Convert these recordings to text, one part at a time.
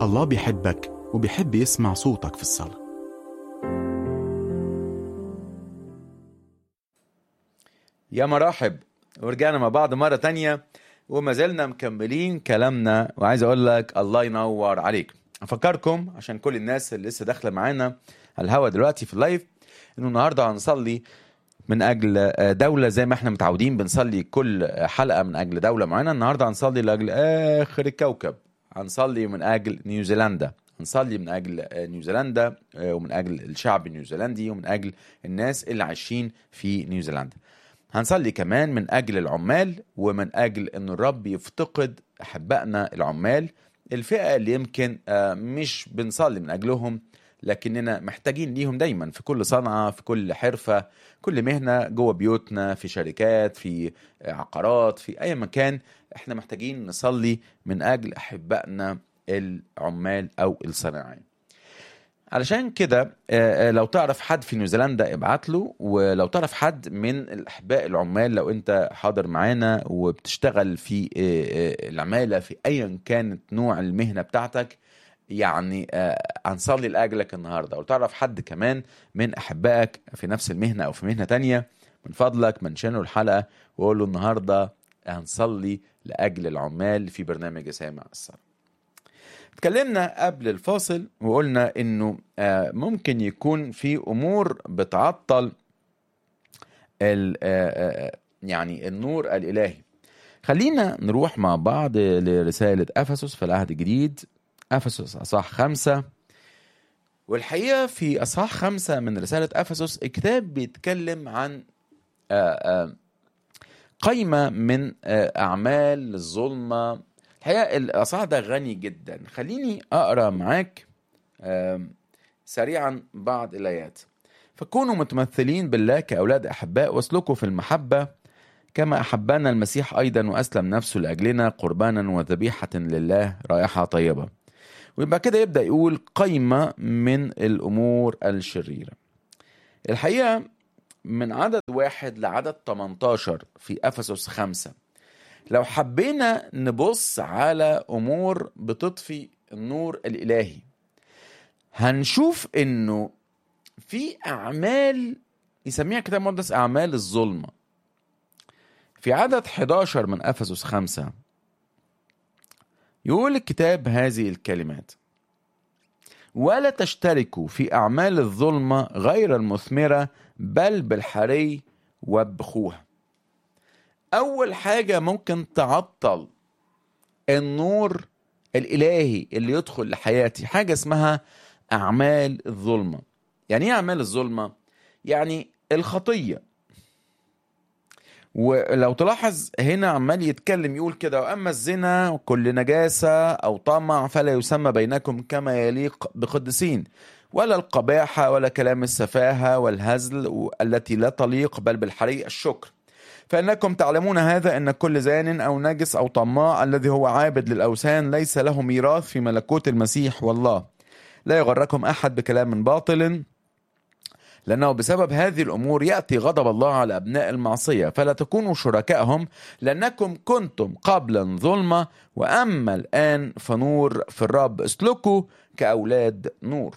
الله بيحبك وبيحب يسمع صوتك في الصلاة يا مرحب ورجعنا مع بعض مرة تانية وما زلنا مكملين كلامنا وعايز اقول لك الله ينور عليك افكركم عشان كل الناس اللي لسه داخله معانا على الهوا دلوقتي في اللايف انه النهارده هنصلي من اجل دولة زي ما احنا متعودين بنصلي كل حلقة من اجل دولة معينة النهارده هنصلي لاجل اخر الكوكب هنصلي من اجل نيوزيلندا هنصلي من اجل نيوزيلندا ومن اجل الشعب النيوزيلندي ومن اجل الناس اللي عايشين في نيوزيلندا هنصلي كمان من اجل العمال ومن اجل ان الرب يفتقد احبائنا العمال الفئه اللي يمكن آه، مش بنصلي من اجلهم لكننا محتاجين ليهم دايما في كل صنعه في كل حرفه كل مهنه جوه بيوتنا في شركات في عقارات في اي مكان احنا محتاجين نصلي من اجل احبائنا العمال او الصناعيين علشان كده آه، آه، لو تعرف حد في نيوزيلندا ابعت له ولو تعرف حد من الاحباء العمال لو انت حاضر معانا وبتشتغل في آه، آه، العماله في ايا كانت نوع المهنه بتاعتك يعني آه، هنصلي لاجلك النهارده لو تعرف حد كمان من احبائك في نفس المهنه او في مهنه تانية من فضلك منشنه الحلقه وقول له النهارده هنصلي لاجل العمال في برنامج سامع الصلاه اتكلمنا قبل الفاصل وقلنا انه آه، ممكن يكون في امور بتعطل ال- آه، آه، يعني النور الالهي خلينا نروح مع بعض لرسالة أفسس في العهد الجديد أفسس أصحاح خمسة والحقيقة في أصحاح خمسة من رسالة أفسس الكتاب بيتكلم عن آه، آه، قائمة من آه، أعمال الظلمة الحقيقة الأصحاح ده غني جدا خليني أقرأ معاك آم، سريعا بعض الآيات فكونوا متمثلين بالله كأولاد أحباء واسلكوا في المحبة كما أحبنا المسيح أيضا وأسلم نفسه لأجلنا قربانا وذبيحة لله رائحة طيبة ويبقى كده يبدأ يقول قيمة من الأمور الشريرة الحقيقة من عدد واحد لعدد 18 في أفسس خمسة لو حبينا نبص على أمور بتطفي النور الإلهي هنشوف إنه في أعمال يسميها كتاب مقدس أعمال الظلمة في عدد 11 من أفسس خمسة يقول الكتاب هذه الكلمات ولا تشتركوا في أعمال الظلمة غير المثمرة بل بالحري وابخوها أول حاجة ممكن تعطل النور الإلهي اللي يدخل لحياتي حاجة اسمها أعمال الظلمة يعني إيه أعمال الظلمة؟ يعني الخطية ولو تلاحظ هنا عمال يتكلم يقول كده واما الزنا وكل نجاسه او طمع فلا يسمى بينكم كما يليق بقدسين ولا القباحه ولا كلام السفاهه والهزل التي لا تليق بل بالحري الشكر فانكم تعلمون هذا ان كل زان او نجس او طماع الذي هو عابد للاوثان ليس له ميراث في ملكوت المسيح والله لا يغركم احد بكلام باطل لأنه بسبب هذه الأمور يأتي غضب الله على أبناء المعصية فلا تكونوا شركائهم لأنكم كنتم قبلا ظلمة وأما الآن فنور في الرب اسلكوا كأولاد نور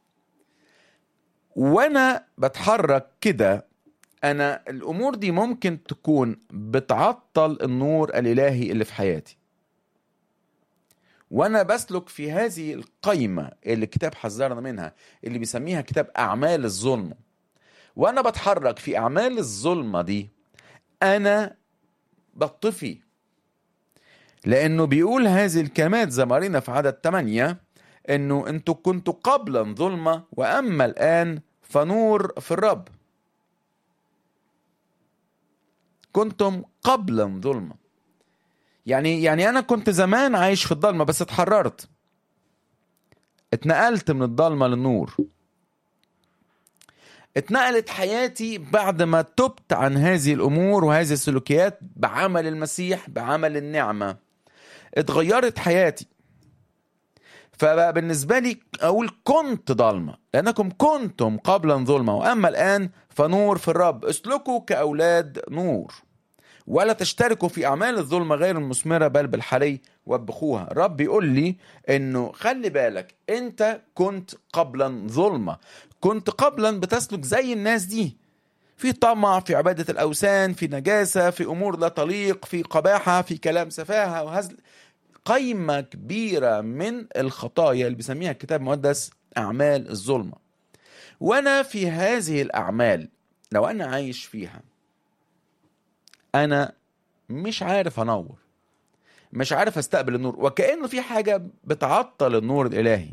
وأنا بتحرك كده أنا الأمور دي ممكن تكون بتعطل النور الإلهي اللي في حياتي وانا بسلك في هذه القيمه اللي الكتاب حذرنا منها اللي بيسميها كتاب اعمال الظلمه وانا بتحرك في اعمال الظلمه دي انا بطفي لانه بيقول هذه الكلمات زي ما قرينا في عدد 8 انه انتوا كنتوا قبلا ظلمه واما الان فنور في الرب كنتم قبلا ظلمه يعني يعني انا كنت زمان عايش في الضلمه بس اتحررت اتنقلت من الضلمه للنور اتنقلت حياتي بعد ما تبت عن هذه الامور وهذه السلوكيات بعمل المسيح بعمل النعمه اتغيرت حياتي فبقى بالنسبه لي اقول كنت ضلمه لانكم كنتم قبلا ظلمه واما الان فنور في الرب اسلكوا كاولاد نور ولا تشتركوا في اعمال الظلمه غير المثمره بل بالحري وبخوها الرب بيقول لي انه خلي بالك انت كنت قبلا ظلمه كنت قبلا بتسلك زي الناس دي في طمع في عبادة الأوثان في نجاسة في أمور لا تليق في قباحة في كلام سفاهة وهزل قيمة كبيرة من الخطايا اللي بيسميها الكتاب المقدس أعمال الظلمة وأنا في هذه الأعمال لو أنا عايش فيها أنا مش عارف أنور مش عارف أستقبل النور وكأنه في حاجة بتعطل النور الإلهي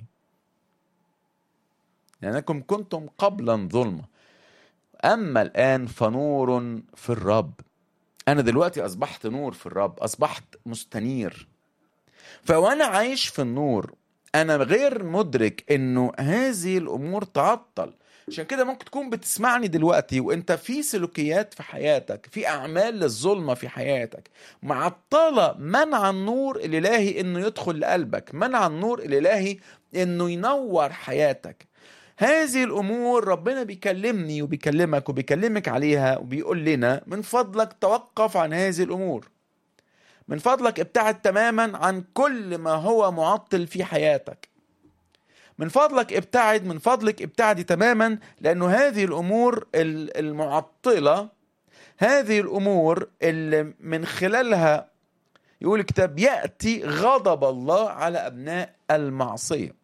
لأنكم كنتم قبلا ظلمة أما الآن فنور في الرب أنا دلوقتي أصبحت نور في الرب أصبحت مستنير فوأنا عايش في النور أنا غير مدرك إنه هذه الأمور تعطل عشان كده ممكن تكون بتسمعني دلوقتي وانت في سلوكيات في حياتك في اعمال للظلمه في حياتك معطله منع النور الالهي انه يدخل لقلبك منع النور الالهي انه ينور حياتك هذه الامور ربنا بيكلمني وبيكلمك وبيكلمك عليها وبيقول لنا من فضلك توقف عن هذه الامور من فضلك ابتعد تماما عن كل ما هو معطل في حياتك من فضلك ابتعد من فضلك ابتعدي تماما لانه هذه الامور المعطله هذه الامور اللي من خلالها يقول الكتاب ياتي غضب الله على ابناء المعصيه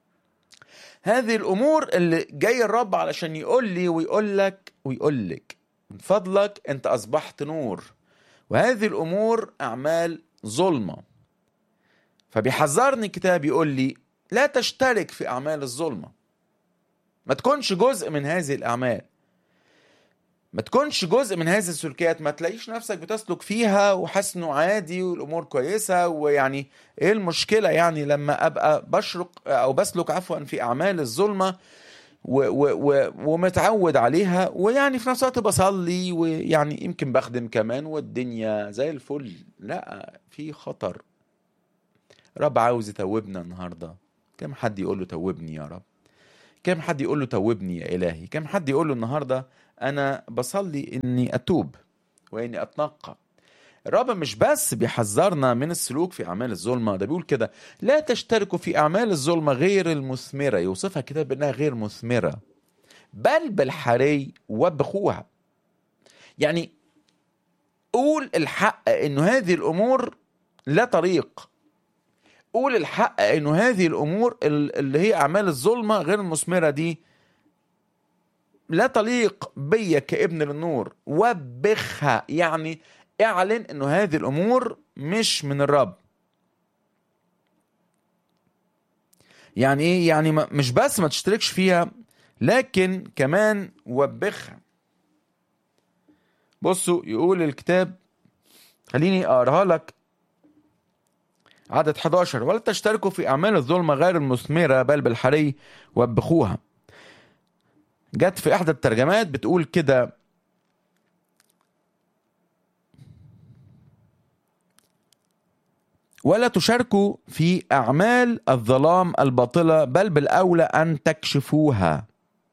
هذه الامور اللي جاي الرب علشان يقول لي ويقول لك ويقول لك من فضلك انت اصبحت نور وهذه الامور اعمال ظلمه فبيحذرني الكتاب يقول لي لا تشترك في اعمال الظلمه ما تكونش جزء من هذه الاعمال ما تكونش جزء من هذه السلوكيات ما تلاقيش نفسك بتسلك فيها وحاسس انه عادي والامور كويسه ويعني ايه المشكله يعني لما ابقى بشرق او بسلك عفوا في اعمال الظلمه و و و ومتعود عليها ويعني في نفس الوقت بصلي ويعني يمكن بخدم كمان والدنيا زي الفل لا في خطر رب عاوز يتوبنا النهارده كم حد يقول له توبني يا رب كم حد يقول له توبني يا إلهي كم حد يقول له النهاردة أنا بصلي إني أتوب وإني أتنقى الرب مش بس بيحذرنا من السلوك في أعمال الظلمة ده بيقول كده لا تشتركوا في أعمال الظلمة غير المثمرة يوصفها الكتاب بأنها غير مثمرة بل بالحري وبخوها يعني قول الحق إنه هذه الأمور لا طريق قول الحق انه هذه الامور اللي هي اعمال الظلمه غير المثمره دي لا تليق بيا كابن للنور وبخها يعني اعلن انه هذه الامور مش من الرب يعني ايه يعني مش بس ما تشتركش فيها لكن كمان وبخها بصوا يقول الكتاب خليني اقراها لك عدد 11 ولا تشتركوا في أعمال الظلمة غير المثمرة بل بالحري وبخوها جت في إحدى الترجمات بتقول كده ولا تشاركوا في أعمال الظلام الباطلة بل بالأولى أن تكشفوها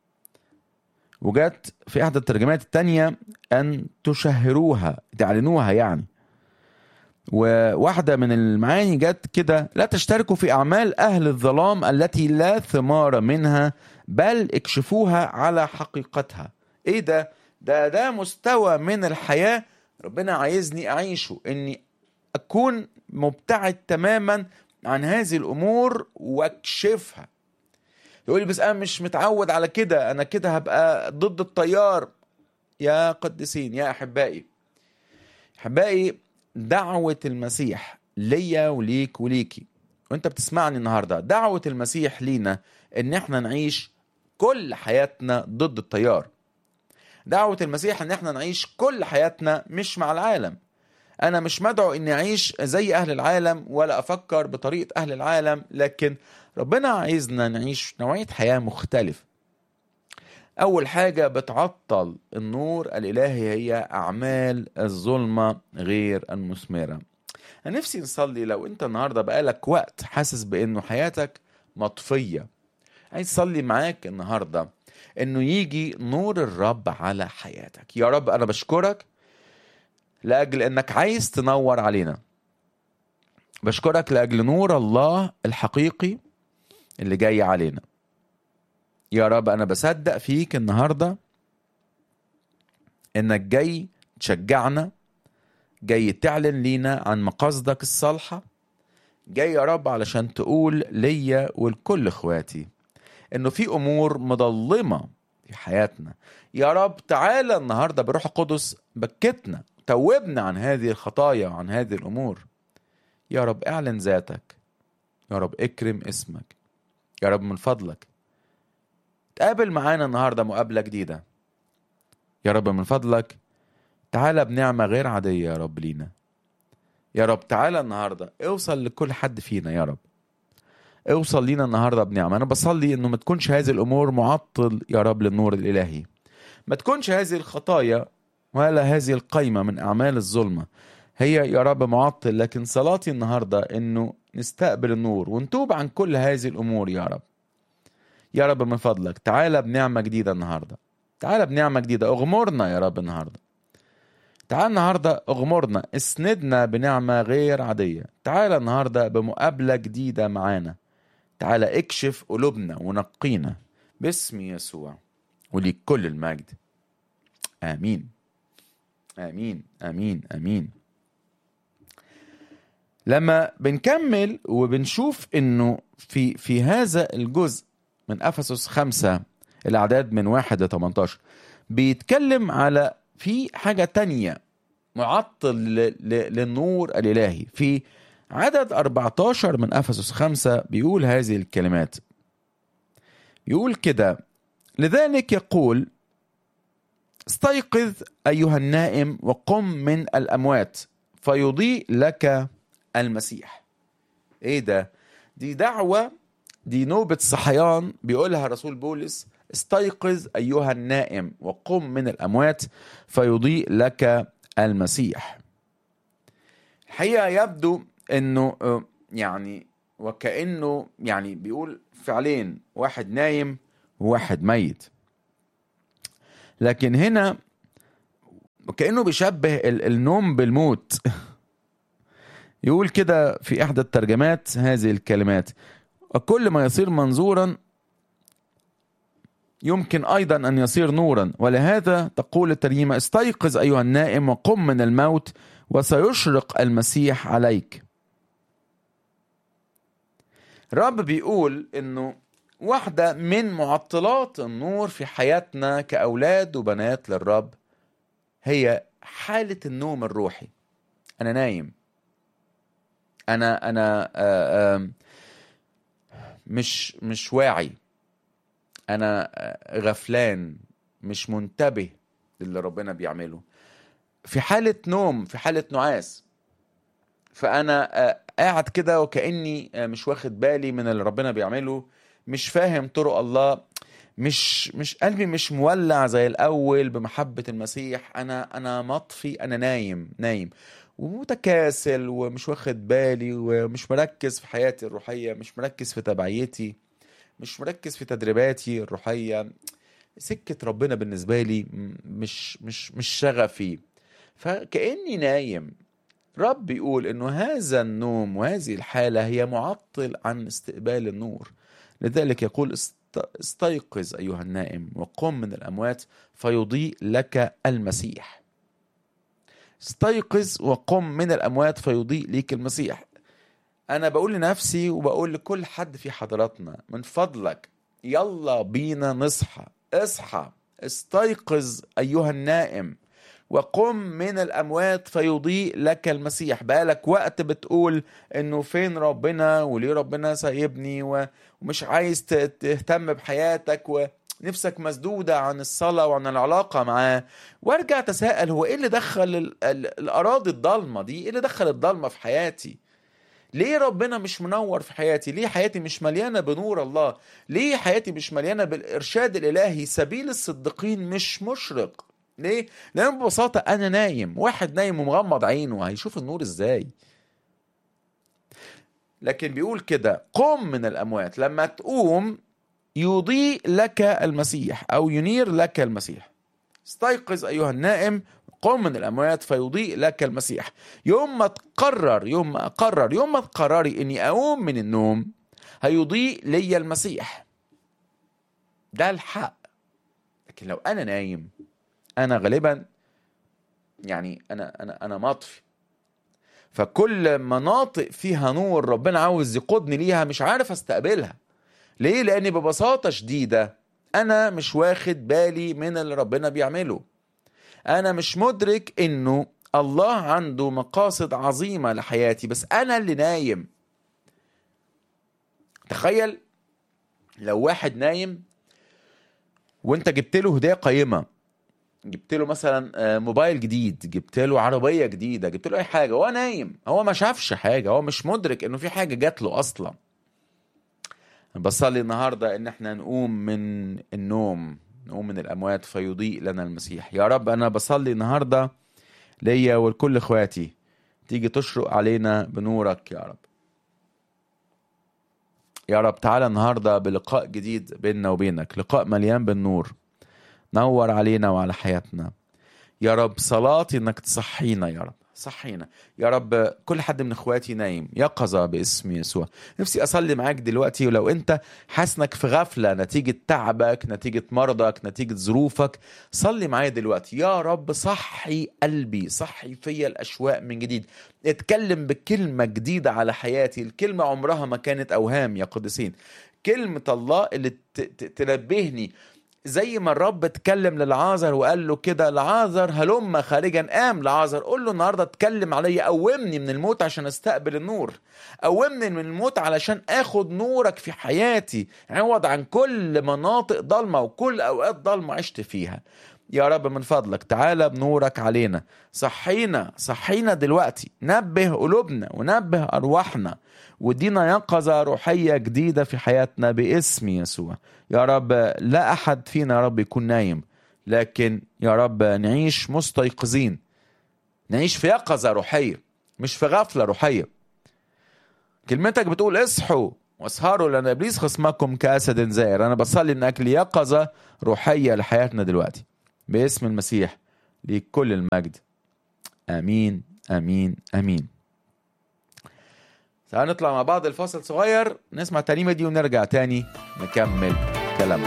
وجت في إحدى الترجمات التانية أن تشهروها تعلنوها يعني وواحدة من المعاني جت كده لا تشتركوا في أعمال أهل الظلام التي لا ثمار منها بل اكشفوها على حقيقتها إيه ده؟ ده ده مستوى من الحياة ربنا عايزني أعيشه إني أكون مبتعد تماما عن هذه الأمور واكشفها يقول لي بس أنا مش متعود على كده أنا كده هبقى ضد التيار يا قديسين يا أحبائي أحبائي دعوة المسيح ليا وليك وليكي وانت بتسمعني النهارده دعوة المسيح لينا ان احنا نعيش كل حياتنا ضد التيار دعوة المسيح ان احنا نعيش كل حياتنا مش مع العالم انا مش مدعو اني اعيش زي اهل العالم ولا افكر بطريقة اهل العالم لكن ربنا عايزنا نعيش نوعية حياة مختلفة أول حاجة بتعطل النور الإلهي هي أعمال الظلمة غير المثمرة أنا نفسي نصلي لو أنت النهاردة بقالك وقت حاسس بأنه حياتك مطفية عايز أصلي معاك النهاردة أنه يجي نور الرب على حياتك يا رب أنا بشكرك لاجل انك عايز تنور علينا بشكرك لاجل نور الله الحقيقي اللي جاي علينا يا رب انا بصدق فيك النهارده انك جاي تشجعنا جاي تعلن لينا عن مقاصدك الصالحه جاي يا رب علشان تقول ليا ولكل اخواتي انه في امور مظلمه في حياتنا يا رب تعالى النهارده بروح القدس بكتنا توبنا عن هذه الخطايا وعن هذه الامور يا رب اعلن ذاتك يا رب اكرم اسمك يا رب من فضلك تقابل معانا النهارده مقابله جديده يا رب من فضلك تعالى بنعمه غير عاديه يا رب لينا يا رب تعالى النهارده اوصل لكل حد فينا يا رب اوصل لينا النهارده بنعمه انا بصلي انه ما تكونش هذه الامور معطل يا رب للنور الالهي ما تكونش هذه الخطايا ولا هذه القايمه من اعمال الظلمه هي يا رب معطل لكن صلاتي النهارده انه نستقبل النور ونتوب عن كل هذه الامور يا رب يا رب من فضلك تعالى بنعمه جديده النهارده تعالى بنعمه جديده اغمرنا يا رب النهارده تعال النهارده اغمرنا اسندنا بنعمه غير عاديه تعال النهارده بمقابله جديده معانا تعال اكشف قلوبنا ونقينا باسم يسوع وليك كل المجد امين امين امين امين لما بنكمل وبنشوف انه في في هذا الجزء من افسس خمسة الاعداد من واحد ل 18 بيتكلم على في حاجة تانية معطل ل- ل- للنور الإلهي في عدد 14 من أفسس خمسة بيقول هذه الكلمات يقول كده لذلك يقول استيقظ أيها النائم وقم من الأموات فيضيء لك المسيح ايه ده دي دعوة دي نوبة صحيان بيقولها رسول بولس استيقظ أيها النائم وقم من الأموات فيضيء لك المسيح الحقيقة يبدو أنه آه، يعني وكأنه يعني بيقول فعلين واحد نايم وواحد ميت لكن هنا وكأنه بيشبه ال- النوم بالموت يقول كده في إحدى الترجمات هذه الكلمات وكل ما يصير منظورا يمكن أيضا أن يصير نورا ولهذا تقول الترجمة استيقظ أيها النائم وقم من الموت وسيشرق المسيح عليك الرب بيقول انه واحدة من معطلات النور في حياتنا كأولاد وبنات للرب هي حالة النوم الروحي أنا نايم أنا أنا آه، آه، مش مش واعي أنا آه، غفلان مش منتبه للي ربنا بيعمله في حالة نوم في حالة نعاس فأنا آه، قاعد كده وكأني آه، مش واخد بالي من اللي ربنا بيعمله مش فاهم طرق الله مش مش قلبي مش مولع زي الأول بمحبة المسيح أنا أنا مطفي أنا نايم نايم ومتكاسل ومش واخد بالي ومش مركز في حياتي الروحية مش مركز في تبعيتي مش مركز في تدريباتي الروحية سكة ربنا بالنسبة لي م- مش مش مش شغفي فكأني نايم رب بيقول انه هذا النوم وهذه الحالة هي معطل عن استقبال النور لذلك يقول است- استيقظ أيها النائم وقم من الأموات فيضيء لك المسيح استيقظ وقم من الأموات فيضيء لك المسيح أنا بقول لنفسي وبقول لكل حد في حضراتنا من فضلك يلا بينا نصحى اصحى استيقظ أيها النائم وقم من الأموات فيضيء لك المسيح بقالك وقت بتقول إنه فين ربنا وليه ربنا سايبني و- ومش عايز ت- تهتم بحياتك ونفسك مسدودة عن الصلاة وعن العلاقة معاه وارجع تساءل هو ايه اللي دخل ال- ال- الأراضي الضلمة دي ايه اللي دخل الضلمة في حياتي ليه ربنا مش منور في حياتي ليه حياتي مش مليانة بنور الله ليه حياتي مش مليانة بالإرشاد الإلهي سبيل الصديقين مش مشرق ليه لأن ببساطة أنا نايم واحد نايم ومغمض عينه هيشوف النور إزاي لكن بيقول كده قم من الأموات لما تقوم يضيء لك المسيح أو ينير لك المسيح استيقظ أيها النائم قم من الأموات فيضيء لك المسيح يوم ما تقرر يوم ما أقرر يوم ما تقرري إني أقوم من النوم هيضيء لي المسيح ده الحق لكن لو أنا نايم أنا غالبا يعني أنا أنا أنا مطفي فكل مناطق فيها نور ربنا عاوز يقودني ليها مش عارف استقبلها ليه لاني ببساطه شديده انا مش واخد بالي من اللي ربنا بيعمله انا مش مدرك انه الله عنده مقاصد عظيمه لحياتي بس انا اللي نايم تخيل لو واحد نايم وانت جبت له هديه قيمه جبت له مثلا آه، موبايل جديد جبت له عربيه جديده جبت له اي حاجه هو نايم هو ما شافش حاجه هو مش مدرك انه في حاجه جات له اصلا بصلي النهارده ان احنا نقوم من النوم نقوم من الاموات فيضيء لنا المسيح يا رب انا بصلي النهارده ليا ولكل اخواتي تيجي تشرق علينا بنورك يا رب يا رب تعالى النهارده بلقاء جديد بيننا وبينك لقاء مليان بالنور نور علينا وعلى حياتنا يا رب صلاتي انك تصحينا يا رب صحينا يا رب كل حد من اخواتي نايم يقظة باسم يسوع نفسي اصلي معاك دلوقتي ولو انت حاسس انك في غفلة نتيجة تعبك نتيجة مرضك نتيجة ظروفك صلي معايا دلوقتي يا رب صحي قلبي صحي فيا الاشواق من جديد اتكلم بكلمة جديدة على حياتي الكلمة عمرها ما كانت اوهام يا قدسين كلمة الله اللي ت- ت- تنبهني زي ما الرب اتكلم للعازر وقال له كده لعازر هلم خارجا قام لعازر قول له النهارده اتكلم عليا قومني من الموت عشان استقبل النور قومني من الموت علشان اخد نورك في حياتي عوض عن كل مناطق ضلمه وكل اوقات ضلمه عشت فيها يا رب من فضلك تعالى بنورك علينا صحينا صحينا دلوقتي نبه قلوبنا ونبه ارواحنا ودينا يقظة روحية جديدة في حياتنا باسم يسوع يا رب لا أحد فينا يا رب يكون نايم لكن يا رب نعيش مستيقظين نعيش في يقظة روحية مش في غفلة روحية كلمتك بتقول اصحوا واسهروا لأن إبليس خصمكم كأسد زائر أنا بصلي من أجل يقظة روحية لحياتنا دلوقتي باسم المسيح ليك كل المجد آمين آمين آمين تعالوا نطلع مع بعض الفاصل صغير نسمع الترنيمة دي ونرجع تاني نكمل كلامنا